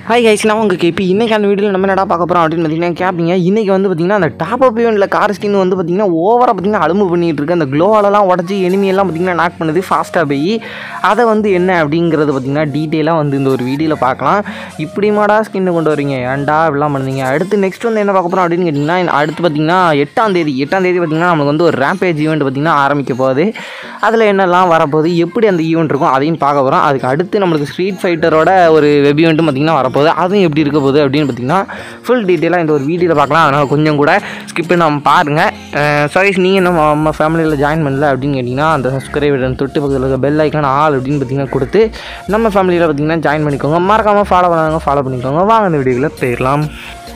Hi guys நான் உங்கள் KP இன்றைக்கி அந்த வீடியோவில் நம்ம என்னடா பார்க்க போகிறோம் அப்படின்னு பார்த்தீங்கன்னா கேட்பீங்க இன்றைக்கி வந்து பார்த்தீங்கன்னா அந்த டாப் அப் ஈவெண்ட்டில் கார் ஸ்கின் வந்து பார்த்தீங்கன்னா ஓவராக பார்த்தீங்கன்னா அலும்பு பண்ணிகிட்டு இருக்கு அந்த க்ளோவெல்லாம் உடச்சி எனிமியெல்லாம் பார்த்தீங்கன்னா நாக் பண்ணுது ஃபாஸ்ட்டாக போய் அதை வந்து என்ன அப்படிங்கிறது பார்த்தீங்கன்னா டீட்டெயிலாக வந்து இந்த ஒரு வீடியோவில் பார்க்கலாம் இப்படி மாடா ஸ்கின்னு கொண்டு வரீங்க ஏன்டா இப்படிலாம் பண்ணுறீங்க அடுத்து நெக்ஸ்ட் வந்து என்ன பார்க்க போகிறோம் அப்படின்னு கேட்டிங்கன்னா அடுத்து பார்த்தீங்கன்னா எட்டாம் தேதி எட்டாம் தேதி பார்த்தீங்கன்னா நமக்கு வந்து ஒரு ரேம்பேஜ் ஈவெண்ட் பார்த்தீங்கன்னா ஆரம்பிக்க போகுது அதில் என்னெல்லாம் வரப்போகுது எப்படி அந்த ஈவெண்ட் இருக்கும் அதையும் பார்க்க போகிறோம் அதுக்கு அடுத்து நம்மளுக்கு ஸ்ட்ரீட் ஃபைட்டரோட ஒரு வெப் ஈவெண்ட்டும் பார்த்தீங்கன்னா வரப்போகுது அதுவும் எப்படி இருக்க போகுது அப்படின்னு பார்த்தீங்கன்னா ஃபுல் டீட்டெயிலாக இந்த ஒரு வீடியோவில் பார்க்கலாம் அதனால் கொஞ்சம் கூட ஸ்கிப் பண்ணாம பாருங்கள் சாரிஸ் நீங்கள் நம்ம நம்ம ஃபேமிலியில் ஜாயின் பண்ணல அப்படின்னு கேட்டிங்கன்னா அந்த சப்ஸ்கிரைபர் தொட்டு பக்கத்தில் இருக்க பெல் ஐக்கான ஆல் அப்படின்னு பார்த்தீங்கன்னா கொடுத்து நம்ம ஃபேமிலியில் பார்த்தீங்கன்னா ஜாயின் பண்ணிக்கோங்க மறக்காமல் ஃபாலோ பண்ணாங்க ஃபாலோ பண்ணிக்கோங்க வாங்க இந்த வீடியோவில் போயிடலாம்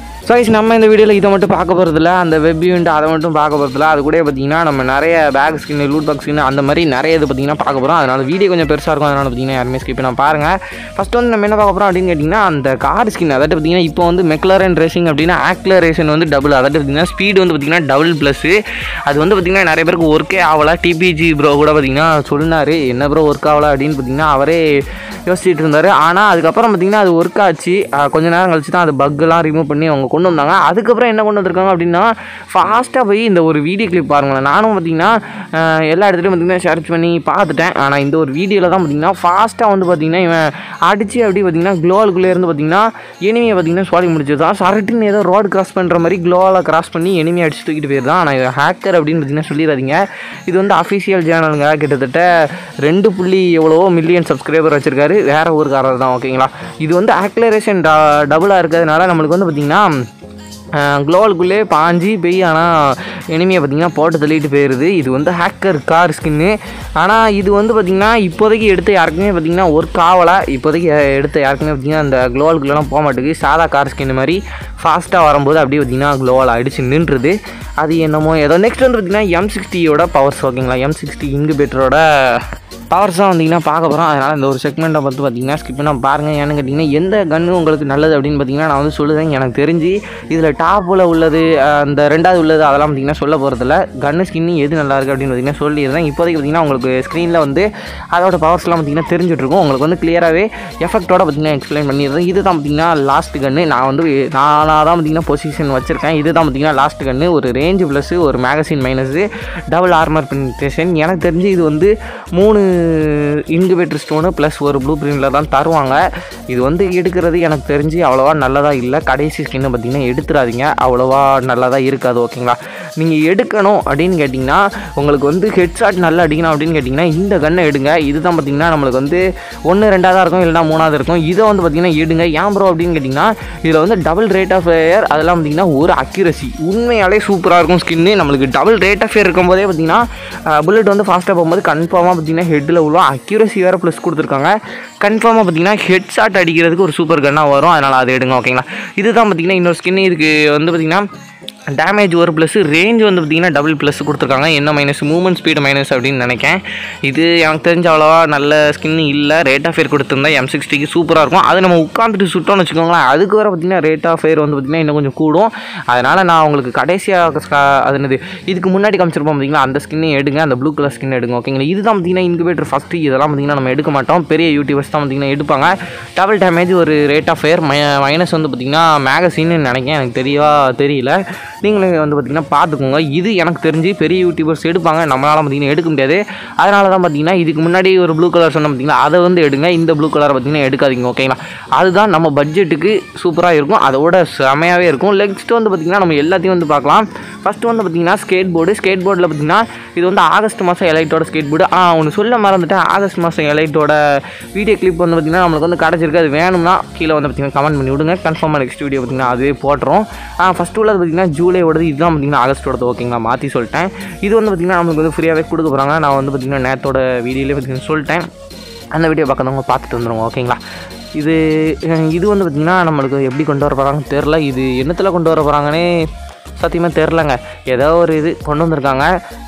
ஸோ நம்ம இந்த வீடியோவில் இதை மட்டும் பார்க்க போகிறதில்ல அந்த வெப் ஈவெண்ட் அதை மட்டும் பார்க்க போகிறதில்ல அது கூட பார்த்தீங்கன்னா நம்ம நிறைய bag skin loot bag skin அந்த மாதிரி நிறைய இது பார்த்தீங்கன்னா பார்க்க போகிறோம் அதனால் வீடியோ கொஞ்சம் பெருசாக இருக்கும் அதனால் பார்த்தீங்கன்னா யாருமே ஸ்கிப் பண்ண பாருங்கள் ஃபஸ்ட் வந்து நம்ம என்ன பார்க்க போகிறோம் அப்படின்னு கேட்டிங்கன்னா அந்த கார் ஸ்கின் அதாவது பார்த்தீங்கன்னா இப்போ வந்து மெக்லரன் ரேசிங் அப்படின்னா ஆக்லரேஷன் வந்து டபுள் அதாவது பார்த்தீங்கன்னா ஸ்பீடு வந்து பார்த்தீங்கன்னா டபுள் ப்ளஸ்ஸு அது வந்து பார்த்தீங்கன்னா நிறைய பேருக்கு ஒர்க்கே ஆகலை டிபிஜி ப்ரோ கூட பார்த்தீங்கன்னா சொன்னார் என்ன ப்ரோ ஒர்க் ஆகலை அப்படின்னு பார்த்தீங்கன்னா அவரே யோசிச்சுட்டு இருந்தார் ஆனால் அதுக்கப்புறம் பார்த்தீங்கன்னா அது ஒர்க் ஆச்சு அஹ் கொஞ்ச நேரம் கழிச்சு தான் அது பக்கெல்லாம் ரிமூவ் பண்ணி அவங்க கொண்டு வந்தாங்க அதுக்கப்புறம் என்ன கொண்டு வந்திருக்காங்க அப்படின்னா ஃபாஸ்ட்டாக போய் இந்த ஒரு வீடியோ கிளிப் பாருங்களேன் நானும் பார்த்தீங்கன்னா அஹ் எல்லா இடத்துலையும் பார்த்தீங்கன்னா சர்ச் பண்ணி பார்த்துட்டேன் ஆனால் இந்த ஒரு வீடியோவில் தான் பார்த்தீங்கன்னா ஃபாஸ்ட்டாக வந்து பார்த்தீங்கன்னா இவன் அடித்து அப்படி பார்த்தீங்கன்னா க்ளோவலுக்குள்ளே இருந்து பார்த்தீங்கன்னா எனிமியை பார்த்தீங்கன்னா சுவாலி முடிச்சதான் சரட்டுன்னு ஏதோ ரோடு கிராஸ் பண்ணுற மாதிரி க்ளோவால் கிராஸ் பண்ணி எனிமியை அடிச்சு தூக்கிட்டு போயிருந்தான் ஆனால் இது ஹேக்கர் அப்படின்னு பார்த்தீங்கன்னா சொல்லிடாதீங்க இது வந்து அஃபிஷியல் சேனலுங்க கிட்டத்தட்ட ரெண்டு புள்ளி எவ்வளவோ மில்லியன் சப்ஸ்கிரைபர் வச்சுருக்காரு வேற ஊருக்காரர் தான் ஓகேங்களா இது வந்து ஆக்லரேஷன் டபுளாக இருக்கிறதுனால நம்மளுக்கு வந்து பார்த்திங்கன்னா க்ளோவலுக்குள்ளே பாஞ்சி போய் ஆனால் எனிமியை பார்த்திங்கன்னா போட்டு தள்ளிட்டு போயிடுது இது வந்து ஹேக்கர் கார் ஸ்கின்னு ஆனால் இது வந்து பார்த்திங்கன்னா இப்போதைக்கு எடுத்த யாருக்குமே பார்த்திங்கன்னா ஒர்க் ஆகலை இப்போதைக்கு எடுத்த யாருக்குமே பார்த்திங்கன்னா அந்த க்ளோவலுக்குள்ளெலாம் போக மாட்டேங்குது சாதா கார் ஸ்கின் மாதிரி ஃபாஸ்ட்டாக வரும்போது அப்படியே பார்த்திங்கன்னா க்ளோவால் அடித்து நின்றுது அது என்னமோ ஏதோ நெக்ஸ்ட் வந்து பார்த்திங்கன்னா எம் சிக்ஸ்டியோட பவர்ஸ் ஓகேங்களா எம் சிக்ஸ்டி இன்குபேட்டரோட பவர்ஸ் தான் வந்தீங்கன்னா பார்க்க போகிறோம் அதனால் இந்த ஒரு செக்மெண்ட்டை பார்த்து பார்த்தீங்கன்னா ஸ்கிப் பண்ண பாருங்கள் ஏன்னு கேட்டிங்கன்னா எந்த கன்று உங்களுக்கு நல்லது அப்படின்னு பார்த்தீங்கன்னா நான் வந்து சொல்லுவேன் எனக்கு தெரிஞ்சு இதில் டாப்பில் உள்ளது அஹ், அந்த ரெண்டாவது உள்ளது அதெல்லாம் பார்த்தீங்கன்னா சொல்ல போகிறதில்ல கன்று ஸ்கின்னு எது நல்லா இருக்குது அப்படின்னு பார்த்தீங்கன்னா சொல்லிடுறேன் இப்போதைக்கு பார்த்தீங்கன்னா உங்களுக்கு ஸ்க்ரீனில் வந்து அதோட பவர்ஸ்லாம் பார்த்தீங்கன்னா தெரிஞ்சுட்டு இருக்கும் உங்களுக்கு வந்து கிளியராகவே எஃபெக்ட்டோட பார்த்தீங்கன்னா எக்ஸ்பிளைன் பண்ணிடுறேன் இது தான் பார்த்தீங்கன்னா லாஸ்ட் கன்று நான் வந்து நானாக தான் பார்த்தீங்கன்னா பொசிஷன் வச்சுருக்கேன் இது தான் பார்த்தீங்கன்னா லாஸ்ட் கன்று ஒரு ரேஞ்சு ப்ளஸ்ஸு ஒரு magazine minus double armour penetration எனக்கு தெரிஞ்சு இது வந்து மூணு இன்குபேட்டர் ஸ்டோனு ப்ளஸ் ஒரு ப்ளூ பிரிண்டில் தான் தருவாங்க இது வந்து எடுக்கிறது எனக்கு தெரிஞ்சு அவ்வளோவா நல்லதாக இல்லை கடைசி ஸ்கின்னு பார்த்தீங்கன்னா எடுத்துடாதீங்க அவ்வளோவா நல்லதாக இருக்காது ஓகேங்களா நீங்கள் எடுக்கணும் அப்படின்னு கேட்டிங்கன்னா உங்களுக்கு வந்து ஹெட்ஷாட் நல்லா அடிக்கணும் அப்படின்னு கேட்டிங்கன்னா இந்த கன்னை எடுங்க இதுதான் பார்த்தீங்கன்னா நம்மளுக்கு வந்து ஒன்று ரெண்டாவதாக இருக்கும் இல்லைனா மூணாவது இருக்கும் இதை வந்து பார்த்தீங்கன்னா எடுங்க ஏன் ப்ரோ அப்படின்னு கேட்டிங்கன்னா இதில் வந்து டபுள் ரேட் ஆஃப் ஃபயர் அதெல்லாம் பார்த்தீங்கன்னா ஒரு அக்யூரசி உண்மையாலே சூப்பராக இருக்கும் ஸ்கின்னு நம்மளுக்கு டபுள் ரேட் ஆஃப் ஃபயர் இருக்கும்போதே பார்த்தீங்கன்னா புல்லட் வந்து ஃபாஸ்ட்டாக போகும்போது கன்ஃபார்மாக பார்த்தீங்கன்னா ஹெட்டில் விழுவும் அக்யூரசி வேறு ப்ளஸ் கொடுத்துருக்காங்க கன்ஃபார்மாக பார்த்தீங்கன்னா ஹெட் ஷாட் அடிக்கிறதுக்கு ஒரு சூப்பர் கன்னாக வரும் அதனால் அதை எடுங்க ஓகேங்களா இதுதான் பார்த்தீங்கன்னா இன்னொரு ஸ்கின் இதுக்கு வந்து பார்த்தீங்கன்னா டேமேஜ் ஒரு ப்ளஸ் ரேஞ்ச் வந்து பார்த்தீங்கன்னா டபுள் ப்ளஸ் கொடுத்துருக்காங்க என்ன மைனஸ் மூவ்மெண்ட் ஸ்பீடு மைனஸ் அப்படின்னு நினைக்கேன் இது எனக்கு தெரிஞ்ச அவ்வளோவா நல்ல ஸ்கின் இல்லை ரேட் ஆஃப் ஃபேர் கொடுத்துருந்தா எம் சிக்ஸ்டிக்கு சூப்பராக இருக்கும் அது நம்ம உட்காந்துட்டு சுட்டோம்னு வச்சுக்கோங்களேன் அதுக்கு வர பார்த்தீங்கன்னா ரேட் ஆஃப் ஃபேர் வந்து பார்த்திங்கன்னா இன்னும் கொஞ்சம் கூடும் அதனால் நான் உங்களுக்கு கடைசியாக அது என்னது இதுக்கு முன்னாடி காமிச்சிருப்போம் பார்த்தீங்கன்னா அந்த ஸ்கின்னை எடுங்க அந்த ப்ளூ கலர் ஸ்கின் எடுங்க ஓகேங்களா இதுதான் பார்த்தீங்கன்னா இன்குபேட்டர் ஃபஸ்ட்டு இதெல்லாம் பார்த்தீங்கன்னா நம்ம எடுக்க மாட்டோம் பெரிய யூடியூபர்ஸ் தான் பார்த்தீங்கன்னா எடுப்பாங்க டபுள் டேமேஜ் ஒரு ரேட் ஆஃப் ஃபேர் மைனஸ் வந்து பார்த்திங்கன்னா மேகசின்னு நினைக்கிறேன் எனக்கு தெரியவா தெரியல நீங்களே வந்து பார்த்திங்கன்னா பார்த்துக்கோங்க இது எனக்கு தெரிஞ்சு பெரிய யூடியூபர்ஸ் எடுப்பாங்க நம்மளால் பார்த்தீங்கன்னா எடுக்க முடியாது அதனால தான் பார்த்தீங்கன்னா இதுக்கு முன்னாடி ஒரு ப்ளூ கலர் சொன்ன பார்த்தீங்கன்னா அதை வந்து எடுங்க இந்த ப்ளூ கலரை பார்த்தீங்கன்னா எடுக்காதீங்க ஓகேங்களா அதுதான் நம்ம பட்ஜெட்டுக்கு சூப்பராக இருக்கும் அதோட செமையாகவே இருக்கும் நெக்ஸ்ட் வந்து பார்த்திங்கன்னா நம்ம எல்லாத்தையும் வந்து பார்க்கலாம் ஃபஸ்ட்டு வந்து பார்த்திங்கன்னா ஸ்கேட் போர்டு ஸ்கேட் போர்டில் பார்த்திங்கன்னா இது வந்து ஆகஸ்ட் மாதம் எலைட்டோட ஸ்கேட் போர்டு ஆ ஒன்று சொல்ல மறந்துட்டேன் ஆகஸ்ட் மாதம் எலைட்டோட வீடியோ கிளிப் வந்து பார்த்திங்கன்னா நம்மளுக்கு வந்து கிடச்சிருக்கு அது வேணும்னா கீழே வந்து பார்த்திங்கன்னா கமெண்ட் பண்ணி விடுங்க கன்ஃபார்மாக நெக்ஸ்ட் வீடியோ பார்த்திங்கன்னா அதுவே போட்டுரும் ஆ ஃபஸ்ட்டு உள்ளது பார்த்திங்கன்னா ஜூலையோடது இதுதான் பார்த்திங்கன்னா ஆகஸ்ட்டோடது ஓகேங்களா மாற்றி சொல்லிட்டேன் இது வந்து பார்த்திங்கன்னா நம்மளுக்கு வந்து ஃப்ரீயாகவே கொடுக்க போகிறாங்க நான் வந்து பார்த்திங்கன்னா நேரத்தோட வீடியோலேயே பார்த்திங்கன்னா சொல்லிட்டேன் அந்த வீடியோ பார்க்குறவங்க பார்த்துட்டு வந்துடுங்க ஓகேங்களா இது அஹ், இது வந்து பார்த்திங்கன்னா நம்மளுக்கு எப்படி கொண்டு வர போகிறாங்கன்னு தெரில இது என்னத்தில் கொண்டு வர போகிறாங்கன்னே சத்தியமாக தெரிலங்க ஏதோ ஒரு இது கொண்டு வந்திருக்காங்க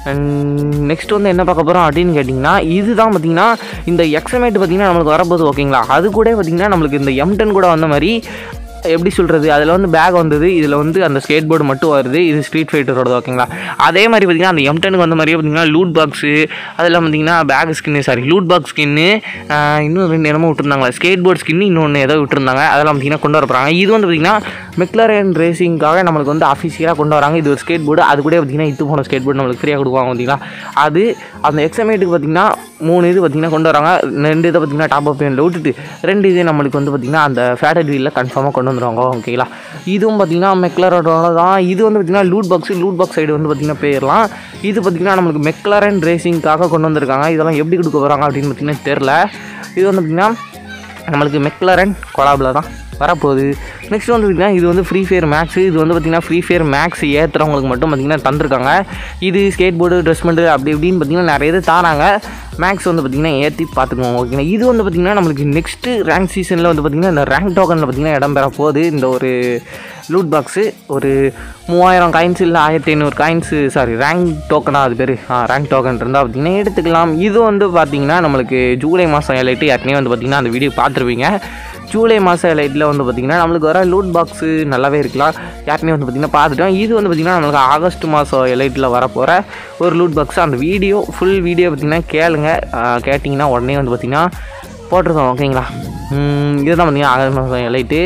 நெக்ஸ்ட் வந்து என்ன பார்க்க போகிறோம் அப்படின்னு கேட்டிங்கன்னா இதுதான் பார்த்தீங்கன்னா இந்த எக்ஸமேட் பார்த்தீங்கன்னா நம்மளுக்கு வரப்போகுது ஓகேங்களா அது கூட பார்த்தீங்கன்னா நம்மளுக்கு இந்த எம்டன் கூட வந்த மாதிரி எப்படி சொல்கிறது அதில் வந்து பேக் வந்தது இதில் வந்து அந்த ஸ்கேட் போர்டு மட்டும் வருது இது ஸ்ட்ரீட் ஃபைட்டரோட ஓகேங்களா அதே மாதிரி பார்த்திங்கன்னா அந்த எம்டனுக்கு வந்த மாதிரியே பார்த்திங்கன்னா லூட் பாக்ஸு அதெல்லாம் பார்த்திங்கன்னா bag skin sorry loot box skin இன்னும் ரெண்டு இடமும் விட்டுருந்தாங்களா ஸ்கேட் போர்ட் ஸ்கின்னு இன்னொன்று ஏதோ விட்டுருந்தாங்க அதெல்லாம் பார்த்திங்கன்னா கொண்டு வர போகிறாங்க இது வந்து பார்த்திங்கன்னா மெக்லரன் ரேசிங்காக நம்மளுக்கு வந்து அஃபிஷியலாக கொண்டு வராங்க இது ஒரு ஸ்கேட் போர்டு அது கூட பார்த்திங்கன்னா இது போன ஸ்கேட் போர்டு நம்மளுக்கு ஃப்ரீயாக கொடுப்பாங்க பார்த்தீங்களா அது அந்த எக்ஸமேட்டுக்கு பார்த்திங்கன்னா மூணு இது பார்த்திங்கன்னா கொண்டு வராங்க ரெண்டு இதை பார்த்திங்கன்னா டாப் அப் பேனில் விட்டுட்டு ரெண்டு இது நம்மளுக்கு வந்து பார்த்திங்கன்னா அந்த ஃபேட்டட் வீலில் கன்ஃபார்மாக கொண்டு வந்துருவாங்க ஓகேங்களா இதுவும் பார்த்திங்கன்னா மெக்லரோட தான் இது வந்து பார்த்திங்கன்னா loot box loot box side வந்து பார்த்திங்கன்னா போயிடலாம் இது பார்த்திங்கன்னா நம்மளுக்கு மெக்லரன் ரேசிங்காக கொண்டு வந்திருக்காங்க இதெல்லாம் எப்படி கொடுக்க போகிறாங்க அப்படின்னு பார்த்திங்கன்னா தெரில இது வந்து பார்த்திங்கன்னா நம்மளுக்கு மெக்லரன் கொலாபில் தான் வரப்போகுது நெக்ஸ்ட் வந்து பார்த்திங்கன்னா இது வந்து ஃப்ரீ ஃபயர் மேக்ஸ் இது வந்து பார்த்திங்கன்னா ஃப்ரீ ஃபயர் மேக்ஸ் ஏற்றுறவங்களுக்கு மட்டும் பார்த்திங்கன்னா தந்திருக்காங்க இது ஸ்கேட் போர்டு ட்ரெஸ்மெண்ட்டு அப்படி இப்படின்னு பார்த்திங்கன்னா நிறைய இது தாராங்க மேக்ஸ் வந்து பார்த்திங்கன்னா ஏற்றி பார்த்துக்குவோம் ஓகேங்களா இது வந்து பார்த்திங்கன்னா நம்மளுக்கு நெக்ஸ்ட்டு ரேங்க் சீசனில் வந்து பார்த்திங்கன்னா இந்த ரேங்க் டோக்கனில் பார்த்திங்கன்னா இடம் பெற போகுது இந்த ஒரு லூட் பாக்ஸு ஒரு மூவாயிரம் காயின்ஸ் இல்லை ஆயிரத்தி ஐநூறு காயின்ஸு சாரி ரேங்க் டோக்கனா அது பேர் ஆ ரேங்க் டோக்கன் இருந்தால் பார்த்திங்கன்னா எடுத்துக்கலாம் இது வந்து பார்த்திங்கன்னா நம்மளுக்கு ஜூலை மாதம் ஏழைட்டு ஏற்கனவே வந்து பார்த்திங்கன்னா அந்த வீடியோ பார்த்துருப்பீங்க ஜூலை மாதம் லைட்டில் வந்து பார்த்திங்கன்னா நம்மளுக்கு வர லூட் பாக்ஸு நல்லாவே இருக்கலாம் யாருமே வந்து பார்த்திங்கன்னா பார்த்துட்டோம் இது வந்து பார்த்திங்கன்னா நம்மளுக்கு ஆகஸ்ட் மாதம் லைட்டில் வரப்போகிற ஒரு லூட் பாக்ஸ் அந்த வீடியோ ஃபுல் வீடியோ பார்த்திங்கன்னா கேளுங்க ஆஹ் கேட்டிங்கன்னா உடனே வந்து பார்த்திங்கன்னா போட்டிருக்கோம் ஓகேங்களா உம் இதுதான் பார்த்திங்கன்னா ஆகஸ்ட் மாதம் லைட்டு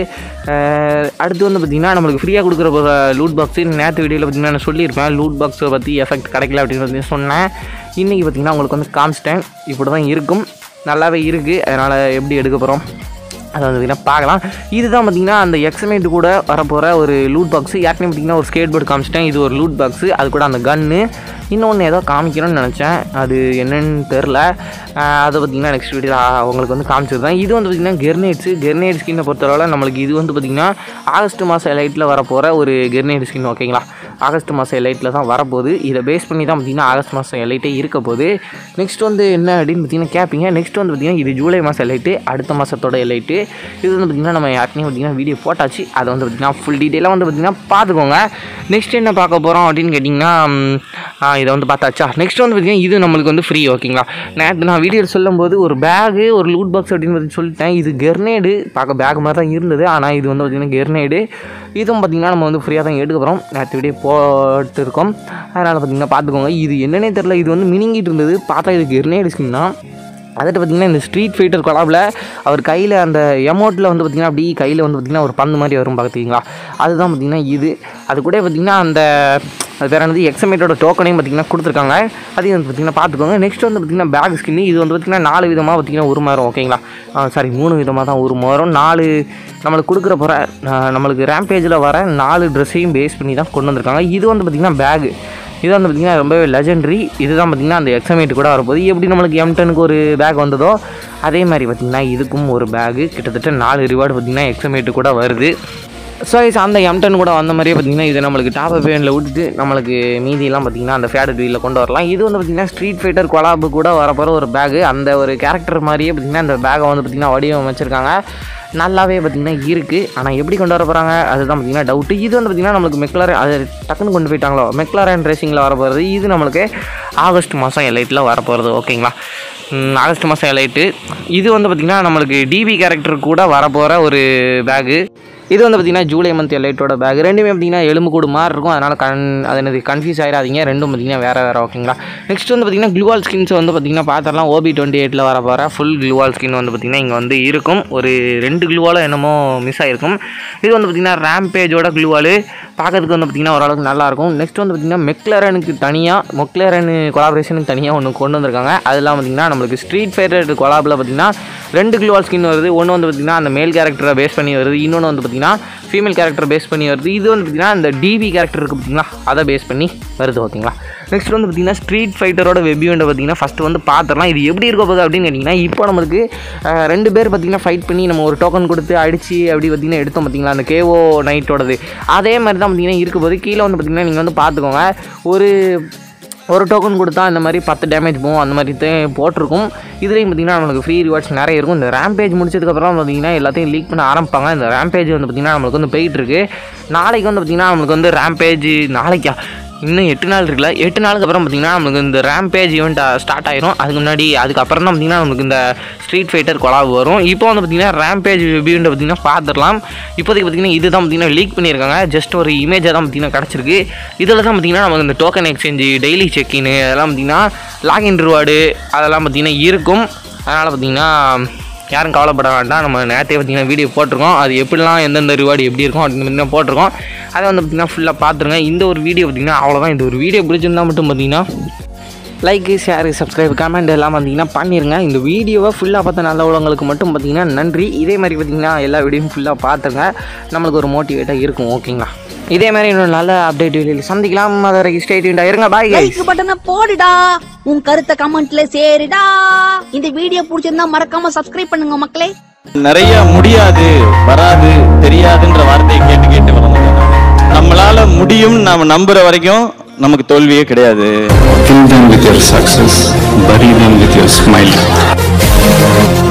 அடுத்து வந்து பார்த்திங்கன்னா நம்மளுக்கு ஃப்ரீயாக கொடுக்குற லூட் பாக்ஸு நேற்று வீடியோவில் பார்த்திங்கன்னா நான் சொல்லியிருப்பேன் லூட் பாக்ஸை பற்றி எஃபெக்ட் கிடைக்கல அப்படின்னு வந்து சொன்னேன் இன்றைக்கி பார்த்திங்கன்னா உங்களுக்கு வந்து காமிச்சிட்டேன் இப்படி தான் இருக்கும் நல்லாவே இருக்குது அதனால் எப்படி எடுக்க போகிறோம் அதை வந்து பார்த்திங்கன்னா பார்க்கலாம் இதுதான் பார்த்திங்கன்னா அந்த எக்ஸமேட் கூட வரப்போகிற ஒரு லூட் பாக்ஸு ஏற்கனவே பார்த்திங்கன்னா ஒரு ஸ்கேட் போர்டு காமிச்சிட்டேன் இது ஒரு லூட் பாக்ஸு அது கூட அந்த கன்று இன்னொன்று ஏதோ காமிக்கணும்னு நினச்சேன் அது என்னன்னு தெரில அதை பார்த்திங்கன்னா நெக்ஸ்ட் வீடியோ உங்களுக்கு வந்து காமிச்சிருந்தேன் இது வந்து பார்த்திங்கன்னா கெர்னேட்ஸு கெர்னேட் ஸ்கின்னை பொறுத்தளவில் நம்மளுக்கு இது வந்து பார்த்திங்கன்னா ஆகஸ்ட் மாதம் லைட்டில் வரப்போகிற ஒரு கெர்னேட் ஸ்கின் ஓகேங்களா ஆகஸ்ட் மாதம் எலைட்டில் தான் வரப்போகுது இதை பேஸ் பண்ணி தான் பார்த்திங்கன்னா ஆகஸ்ட் மாதம் எலைட்டே இருக்க போகுது நெக்ஸ்ட் வந்து என்ன அப்படின்னு பார்த்தீங்கன்னா கேட்பீங்க நெக்ஸ்ட் வந்து பார்த்திங்கன்னா இது ஜூலை மாதம் எலைட்டு அடுத்த மாதத்தோட எலைட்டு இது வந்து பார்த்திங்கன்னா நம்ம யாருக்குமே பார்த்திங்கன்னா வீடியோ போட்டாச்சு அதை வந்து பார்த்திங்கன்னா ஃபுல் டீட்டெயிலாக வந்து பார்த்திங்கன்னா பார்த்துக்கோங்க நெக்ஸ்ட் என்ன பார்க்க போகிறோம் அப்படின்னு கேட்டிங்கன்னா ம், ஆ, இதை வந்து பார்த்தாச்சா நெக்ஸ்ட் வந்து பார்த்திங்கன்னா இது நம்மளுக்கு வந்து ஃப்ரீ ஓகேங்களா நேற்று நான் வீடியோ சொல்லும்போது ஒரு பேகு ஒரு லூட் பாக்ஸ் அப்படின்னு பற்றி சொல்லிட்டேன் இது கெர்னேடு பார்க்க பேக் மாதிரி தான் இருந்தது ஆனால் இது வந்து பார்த்திங்கன்னா கெர்னேடு இதுவும் பார்த்திங்கன்னா நம்ம வந்து ஃப்ரீயாக தான் எடுக்க போகிறோம் நேற்று வீடியோ போட்டிருக்கோம் அதனால் பார்த்திங்கன்னா பார்த்துக்கோங்க இது என்னன்னே தெரில இது வந்து மினிங்கிட்டு இருந்தது பார்த்தா இது கெர்னேடு ஸ்கின் தான் அதில் பார்த்திங்கன்னா இந்த ஸ்ட்ரீட் ஃபைட்டர் கொலாபில் அவர் கையில் அந்த எமௌண்ட்டில் வந்து பார்த்திங்கன்னா அப்படி கையில் வந்து பார்த்திங்கன்னா ஒரு பந்து மாதிரி வரும் பார்த்துக்கிங்களா அதுதான் பார்த்திங்கன்னா இது அது கூட பார்த்திங்கன்னா அந்த அது வேறு என்னது எக்ஸமேட்டோட டோக்கனையும் பார்த்திங்கன்னா கொடுத்துருக்காங்க அதையும் வந்து பார்த்திங்கன்னா பார்த்துக்கோங்க நெக்ஸ்ட் வந்து பார்த்திங்கன்னா பேக் ஸ்கின் இது வந்து பார்த்திங்கன்னா நாலு விதமாக பார்த்திங்கன்னா உருமாறும் ஓகேங்களா சாரி மூணு விதமாக தான் உருமாறும் நாலு நம்மளுக்கு கொடுக்குற போகிற நம்மளுக்கு ரேம்பேஜில் வர நாலு ட்ரெஸ்ஸையும் பேஸ் பண்ணி தான் கொண்டு வந்திருக்காங்க இது வந்து பார்த்திங்கன்னா பேகு இது வந்து பார்த்திங்கன்னா ரொம்பவே லெஜெண்டரி இதுதான் பார்த்திங்கன்னா அந்த எக்ஸமேட் கூட வரப்போகுது எப்படி நம்மளுக்கு எம்டனுக்கு ஒரு பேக் வந்ததோ அதே மாதிரி பார்த்திங்கன்னா இதுக்கும் ஒரு பேகு கிட்டத்தட்ட நாலு ரிவார்டு பார்த்திங்கன்னா எக்ஸமேட்டு கூட வருது ஸோ இது அந்த எம்டன் கூட வந்த மாதிரியே பார்த்திங்கன்னா இது நம்மளுக்கு டாப் பேனில் விட்டுட்டு நம்மளுக்கு மீதியெல்லாம் பார்த்திங்கன்னா அந்த ஃபேடட் வீலில் கொண்டு வரலாம் இது வந்து பார்த்திங்கன்னா ஸ்ட்ரீட் ஃபைட்டர் கொலாபு கூட வரப்போகிற ஒரு பேகு அந்த ஒரு கேரக்டர் மாதிரியே பார்த்திங்கன்னா அந்த பேகை வந்து பார்த்திங்கன்னா வடிவமைச்சிருக்காங்க நல்லாவே பார்த்திங்கன்னா இருக்குது ஆனால் எப்படி கொண்டு வர போகிறாங்க அதுதான் பார்த்திங்கன்னா டவுட்டு இது வந்து பார்த்திங்கன்னா நம்மளுக்கு மெக்லாரன் அது டக்குன்னு கொண்டு போயிட்டாங்களோ மெக்லாரன் ரேசிங்கில் வர போகிறது இது நம்மளுக்கு ஆகஸ்ட் மாதம் எலைட்டில் வர போகிறது ஓகேங்களா ம், ஆகஸ்ட் மாதம் எலைட்டு இது வந்து பார்த்திங்கன்னா நம்மளுக்கு டிபி கேரக்டர் கூட வரப்போகிற ஒரு பேகு இது வந்து பார்த்திங்கன்னா ஜூலை மந்த் எலைட்டோட பேக் ரெண்டுமே பார்த்திங்கன்னா எலும்பு கூடு மாதிரி இருக்கும் அதனால் கன் அது என்னது கன்ஃபியூஸ் ஆகிடாதீங்க ரெண்டும் பார்த்திங்கன்னா வேறு வேறு ஓகேங்களா நெக்ஸ்ட் வந்து பார்த்திங்கன்னா க்ளூவால் ஸ்கின்ஸ் வந்து பார்த்திங்கன்னா பார்த்துடலாம் ஓபி டுவெண்ட்டி எயிட்டில் வர போகிற ஃபுல் க்ளூவால் ஸ்கின் வந்து பார்த்திங்கன்னா இங்கே வந்து இருக்கும் ஒரு ரெண்டு க்ளூவாலும் என்னமோ மிஸ் ஆகிருக்கும் இது வந்து பார்த்திங்கன்னா ரேம்பேஜோட க்ளூவால் பார்க்கறதுக்கு வந்து பார்த்திங்கன்னா ஓரளவுக்கு நல்லாயிருக்கும் நெக்ஸ்ட் வந்து பார்த்திங்கன்னா மெக்லரனுக்கு தனியாக மொக்லரனு கொலாபரேஷனுக்கு தனியாக ஒன்று கொண்டு வந்திருக்காங்க அதெல்லாம் பார்த்திங்கன்னா நம்மளுக்கு ஸ்ட்ரீட் ஃபைட்டர் கொலாபில் பார்த்திங்கன்னா ரெண்டு க்ளூவால் ஸ்கின் வருது ஒன்று வந்து பார்த்திங்கன்னா அந்த மேல் கேரக்டரை பேஸ் பண்ணி வருது இன்னொன்று வந்து பார்த்திங்கன்னா ஃபீமேல் கேரக்டர் பேஸ் பண்ணி வருது இது வந்து பார்த்திங்கன்னா அந்த டிவி கேரக்டர் இருக்குது பார்த்திங்களா அதை பேஸ் பண்ணி வருது ஓகேங்களா நெக்ஸ்ட் வந்து பார்த்திங்கன்னா ஸ்ட்ரீட் ஃபைட்டரோட வெப் ஈவெண்ட்டை பார்த்திங்கன்னா ஃபஸ்ட்டு வந்து பார்த்துடலாம் இது எப்படி இருக்க போகுது அப்படின்னு கேட்டிங்கன்னா இப்போ நம்மளுக்கு அஹ், ரெண்டு பேர் பார்த்திங்கன்னா ஃபைட் பண்ணி நம்ம ஒரு டோக்கன் கொடுத்து அடித்து அப்படி பார்த்திங்கன்னா எடுத்தோம் பார்த்திங்களா அந்த கேஓ நைட்டோடது அதே மாதிரி தான் பார்த்திங்கன்னா இருக்க போது கீழே வந்து பார்த்திங்கன்னா நீங்கள் வந்து பார்த்துக்கோங்க ஒரு ஒரு டோக்கன் கொடுத்தா இந்த மாதிரி பத்து டேமேஜ் போகும் அந்த மாதிரி தான் போட்டிருக்கும் இதுலேயும் பார்த்திங்கன்னா நம்மளுக்கு ஃப்ரீ ரிவார்ட்ஸ் நிறைய இருக்கும் இந்த ரேம்பேஜ் முடிச்சதுக்கப்புறம் பார்த்திங்கன்னா எல்லாத்தையும் லீக் பண்ண ஆரம்பிப்பாங்க இந்த ரேம்பேஜ் வந்து பார்த்திங்கன்னா நம்மளுக்கு வந்து போயிட்டு இருக்கு நாளைக்கு வந்து பார்த்திங்கன்னா நம்மளுக்கு வந்து ரேம்பேஜ் நாளைக்கா இன்னும் எட்டு நாள் இருக்குல்ல எட்டு நாளுக்கு அப்புறம் பார்த்தீங்கன்னா நமக்கு இந்த ரேம்பேஜ் ஈவெண்ட் ஸ்டார்ட் ஆயிரும் அதுக்கு முன்னாடி அதுக்கப்புறம் தான் பார்த்தீங்கன்னா நமக்கு இந்த ஸ்ட்ரீட் ஃபைட்டர் கொலாப் வரும் இப்போ வந்து பார்த்தீங்கன்னா ரேம்பேஜ் ஈவெண்ட்டை பார்த்தீங்கன்னா பார்த்துடலாம் இப்போதைக்கு பார்த்தீங்கன்னா இதுதான் பார்த்தீங்கன்னா லீக் பண்ணியிருக்காங்க ஜஸ்ட் ஒரு இமேஜாக தான் பார்த்தீங்கன்னா கிடச்சிருக்கு இதில் தான் பார்த்தீங்கன்னா நமக்கு இந்த டோக்கன் எக்ஸ்சேஞ்சு டெய்லி செக்இன் அதெல்லாம் பார்த்தீங்கன்னா லாகின் ரிவார்டு அதெல்லாம் பார்த்தீங்கன்னா இருக்கும் அதனால் பார்த்தீங்கன்னா யாரும் கவலைப்பட வேண்டாம் நம்ம நேரத்தையே பார்த்தீங்கன்னா வீடியோ போட்டிருக்கோம் அது எப்படிலாம் எந்தெந்த ரிவார்டு எப்படி இருக்கும் அப்படின்னு மாதிரி தான் போட்டிருக்கோம் அதை வந்து பார்த்தீங்கன்னா ஃபுல்லாக பார்த்துருங்க இந்த ஒரு வீடியோ பார்த்தீங்கன்னா அவ்வளோதான் இந்த ஒரு வீடியோ பிடிச்சிருந்தா மட்டும் பார்த்தீங்கன்னா லைக்கு ஷேரு சப்ஸ்கிரைப் கமெண்ட் எல்லாம் பார்த்தீங்கன்னா பண்ணிடுங்க இந்த வீடியோவை ஃபுல்லாக பார்த்த நல்ல உள்ளவங்களுக்கு மட்டும் பார்த்தீங்கன்னா நன்றி இதே மாதிரி பார்த்தீங்கன்னா எல்லா வீடியோவும் ஃபுல்லாக பார்த்துங்க நம்மளுக்கு ஒரு மோட்டிவேட்டாக இருக்கும் ஓகேங்களா இதே மாதிரி இன்னொரு நல்ல அப்டேட் வீடியோவில் சந்திக்கலாம் அதை வரைக்கும் ஸ்டேட்யூண்டாக இருங்க பாய் லைக் பட்டனை போடுடா உன் கருத்தை கமெண்ட்ல சேருடா இந்த வீடியோ பிடிச்சிருந்தா மறக்காம சப்ஸ்கிரைப் பண்ணுங்க மக்களே நிறைய முடியாது வராது தெரியாதுன்ற வார்த்தையை கேட்டு கேட்டு வளர்ந்தோம் நம்மளால முடியும் நாம நம்புற வரைக்கும் நமக்கு தோல்வியே கிடையாது Kill them with your success, bury them with your smile.